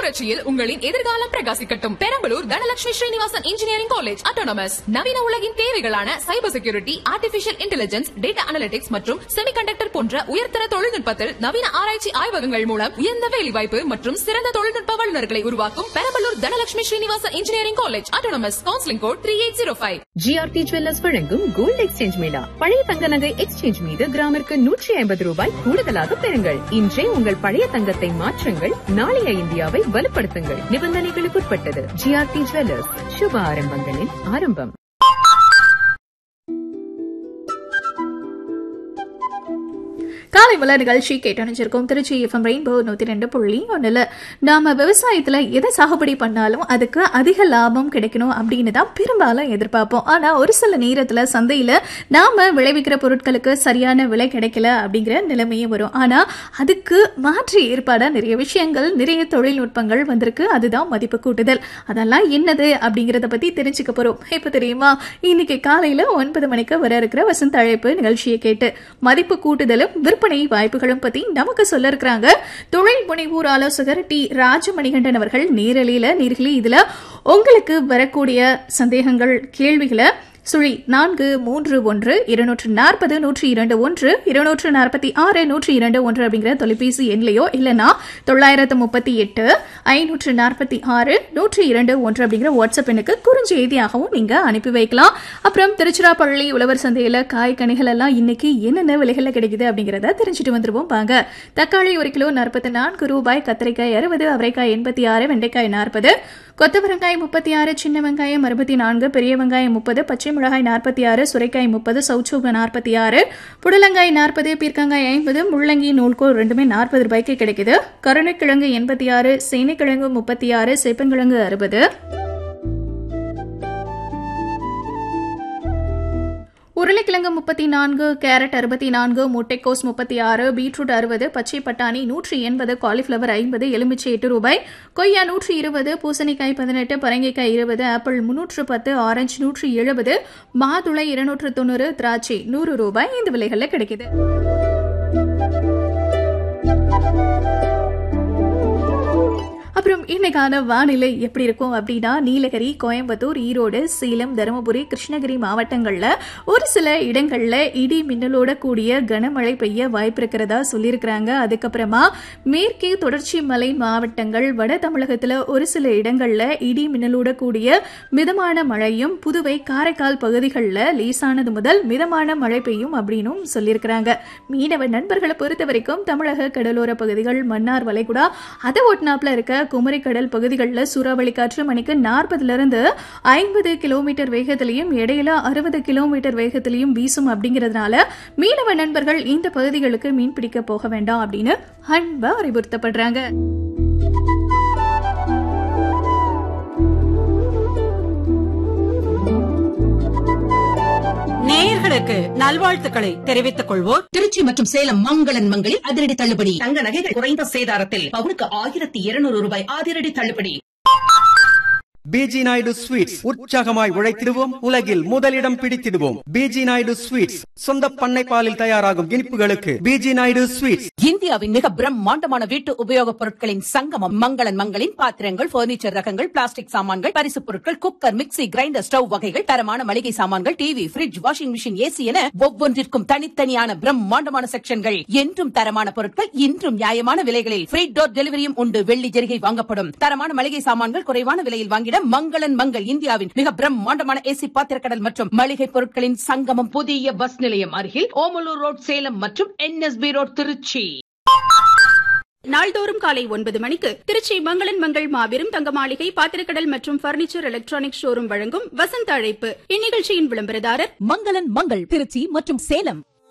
புரட்சியில் உங்களின் எதிர்காலம் பிரகாசிக்கட்டும் Perambalur Dhanalakshmi Srinivasan engineering college autonomous நவீன உலகின் தேவைகளான cyber security artificial intelligence data analytics மற்றும் செமிகண்டக்டர் போன்ற உயர்தர தொழில்நுட்பத்தில் நவீன ஆராய்ச்சி ஆய்வகங்கள் மூலம் உயர்ந்த வேலைவாய்ப்பு மற்றும் சிறந்த தொழில்நுட்ப வல்லுநர்களை உருவாக்கும் Perambalur Dhanalakshmi Srinivasan engineering college autonomous counselling code three eight zero five GRT jewellers வழங்கும் கோல்டு எக்ஸ்சேஞ்ச் மேளா பழைய தங்க நகை எக்ஸ்சேஞ்ச் மீது கிராமிற்கு நூற்றி ஐம்பது ரூபாய் கூடுதலாக பெறுங்கள் இன்றே உங்கள் பழைய தங்கத்தை மாற்றுங்கள் நாளைய இந்தியாவை வலுப்படுத்துங்கள் நிபந்தனைகளுக்குட்பட்டது ஜிஆர்டி ஜுவல்லர்ஸ் சுப ஆரம்பங்களின் ஆரம்பம் காலை மலர் நிகழ்ச்சி கேட்டணிச்சிருக்கோம் திருச்சி எஃப்எம் ரெயின்போ நூத்தி ரெண்டு புள்ளி ஒண்ணுல நாம விவசாயத்துல எதை சாகுபடி பண்ணாலும் அதுக்கு அதிக லாபம் கிடைக்கணும் அப்படின்னு தான் பெரும்பாலும் எதிர்பார்ப்போம் ஆனா ஒரு சில நேரத்துல சந்தையில நாம விளைவிக்கிற பொருட்களுக்கு சரியான விலை கிடைக்கல அப்படிங்கிற நிலைமையும் வரும் ஆனா அதுக்கு மாற்று ஏற்பாடா நிறைய விஷயங்கள் நிறைய தொழில்நுட்பங்கள் வந்திருக்கு அதுதான் மதிப்பு கூட்டுதல் அதெல்லாம் என்னது அப்படிங்கறத பத்தி தெரிஞ்சுக்க போறோம் இப்ப தெரியுமா இன்னைக்கு காலையில ஒன்பது மணிக்கு வர இருக்கிற வசந்த அழைப்பு நிகழ்ச்சியை கேட்டு மதிப்பு கூட்டுதலும் விற்பனை வாய்ப்புகளும் பத்தி நமக்கு சொல்ல இருக்கிறாங்க தொழில் முனைவோர் ஆலோசகர் டி ராஜமணிகண்டன் அவர்கள் நேரலையில நேர்களே இதுல உங்களுக்கு வரக்கூடிய சந்தேகங்கள் கேள்விகளை சுழி நான்கு மூன்று ஒன்று இருநூற்று நாற்பது நூற்றி இரண்டு ஒன்று இருநூற்று நாற்பத்தி ஆறு நூற்றி இரண்டு ஒன்று அப்படிங்கிற தொலைபேசி எண்லையோ இல்லைன்னா தொள்ளாயிரத்து முப்பத்தி எட்டு ஐநூற்று நாற்பத்தி ஆறு நூற்றி இரண்டு ஒன்று அப்படிங்கிற வாட்ஸ்அப் எண்ணுக்கு குறுஞ்செய்தியாகவும் நீங்க அனுப்பி வைக்கலாம் அப்புறம் திருச்சிராப்பள்ளி உழவர் சந்தையில காய் கனிகள் எல்லாம் இன்னைக்கு என்னென்ன விலைகள்ல கிடைக்குது அப்படிங்கறத தெரிஞ்சுட்டு வந்துருவோம் வாங்க தக்காளி ஒரு கிலோ நாற்பத்தி நான்கு ரூபாய் கத்திரிக்காய் அறுபது அவரைக்காய் எண்பத்தி ஆறு வெண்டைக்காய் நாற்பது கொத்தவரங்காய் முப்பத்தி ஆறு சின்ன வெங்காயம் அறுபத்தி நான்கு பெரிய வெங்காயம் முப்பது பச்சை மிளகாய் நாற்பத்தி ஆறு சுரைக்காய் முப்பது சவுச்சூக நாற்பத்தி ஆறு புடலங்காய் நாற்பது பீர்க்கங்காய் ஐம்பது முள்ளங்கி நூல்கோல் ரெண்டுமே நாற்பது ரூபாய்க்கு கிடைக்குது கருணைக்கிழங்கு எண்பத்தி ஆறு சேனைக்கிழங்கு முப்பத்தி ஆறு சேப்பங்கிழங்கு அறுபது உருளைக்கிழங்கு முப்பத்தி நான்கு கேரட் அறுபத்தி நான்கு முட்டைக்கோஸ் முப்பத்தி ஆறு பீட்ரூட் அறுபது பச்சை பட்டாணி நூற்றி எண்பது காலிஃபிளவர் ஐம்பது எலுமிச்சை எட்டு ரூபாய் கொய்யா நூற்றி இருபது பூசணிக்காய் பதினெட்டு பரங்கிக்காய் இருபது ஆப்பிள் முன்னூற்று பத்து ஆரஞ்சு நூற்றி எழுபது மாதுளை இருநூற்று தொண்ணூறு திராட்சை நூறு ரூபாய் இந்த விலைகளில் கிடைக்குது அப்புறம் இன்னைக்கான வானிலை எப்படி இருக்கும் அப்படின்னா நீலகிரி கோயம்புத்தூர் ஈரோடு சேலம் தருமபுரி கிருஷ்ணகிரி மாவட்டங்கள்ல ஒரு சில இடங்கள்ல இடி மின்னலோட கூடிய கனமழை பெய்ய வாய்ப்பு இருக்கிறதா சொல்லியிருக்கிறாங்க அதுக்கப்புறமா மேற்கே தொடர்ச்சி மலை மாவட்டங்கள் வட தமிழகத்துல ஒரு சில இடங்கள்ல இடி மின்னலோட கூடிய மிதமான மழையும் புதுவை காரைக்கால் பகுதிகளில் லேசானது முதல் மிதமான மழை பெய்யும் அப்படின்னும் சொல்லியிருக்கிறாங்க மீனவ நண்பர்களை பொறுத்த வரைக்கும் தமிழக கடலோர பகுதிகள் மன்னார் வளைகுடா அதை ஒட்டினாப்ல இருக்க குமரி கடல் பகுதிகளில் சூறாவளி காற்று மணிக்கு நாற்பதுல இருந்து ஐம்பது கிலோமீட்டர் வேகத்திலையும் இடையில அறுபது கிலோமீட்டர் வேகத்திலையும் வீசும் அப்படிங்கறதுனால மீனவ நண்பர்கள் இந்த பகுதிகளுக்கு மீன் பிடிக்க போக வேண்டாம் அப்படின்னு அன்பா அறிவுறுத்தப்படுறாங்க நேயர்களுக்கு நல்வாழ்த்துக்களை தெரிவித்துக் கொள்வோர் திருச்சி மற்றும் சேலம் மங்களன் மங்களில் அதிரடி தள்ளுபடி தங்க நகைகள் குறைந்த சேதாரத்தில் பவுனுக்கு ஆயிரத்தி இருநூறு ரூபாய் அதிரடி தள்ளுபடி பிஜி நாயுடு ஸ்வீட்ஸ் உற்சாகமாய் உழைத்திடுவோம் உலகில் முதலிடம் பிடித்திடுவோம் பிஜி நாயுடு ஸ்வீட்ஸ் சொந்த பண்ணை பாலில் தயாராகும் இனிப்புகளுக்கு பிஜி நாயுடு ஸ்வீட்ஸ் இந்தியாவின் மிக பிரம்மாண்டமான வீட்டு உபயோகப் பொருட்களின் சங்கமம் மங்களன் மங்களின் பாத்திரங்கள் பர்னிச்சர் ரகங்கள் பிளாஸ்டிக் சாமான்கள் பரிசுப் பொருட்கள் குக்கர் மிக்ஸி கிரைண்டர் ஸ்டவ் வகைகள் தரமான மளிகை சாமான்கள் TV fridge washing machine AC என ஒவ்வொன்றிற்கும் தனித்தனியான பிரம்மாண்டமான செக்ஷன்கள் என்றும் தரமான பொருட்கள் இன்றும் நியாயமான விலைகளில் ஃப்ரீ டோர் டெலிவரியும் உண்டு வெள்ளி ஜெரிகை வாங்கப்படும் தரமான மளிகை சாமான்கள் குறைவான விலையில் வாங்கிட மங்களன் மங்கள் இந்தியாவின் மிக பிரம்மாண்டமான ஏசி பாத்திரக்கடல் மற்றும் மளிகை பொருட்களின் சங்கமம் புதிய பஸ் நிலையம் அருகில் ஓமலூர் ரோட் சேலம் மற்றும் என்எஸ்பி ரோட் திருச்சி நாள்தோறும் காலை ஒன்பது மணிக்கு திருச்சி மங்களன் மங்கள் மாபெரும் தங்க மாளிகை பாத்திரக்கடல் மற்றும் பர்னிச்சர் எலக்ட்ரானிக் ஷோரூம் வழங்கும் வசந்த அழைப்பு இந்நிகழ்ச்சியின் விளம்பரதாரர் மங்களன் மங்கள் திருச்சி மற்றும் சேலம்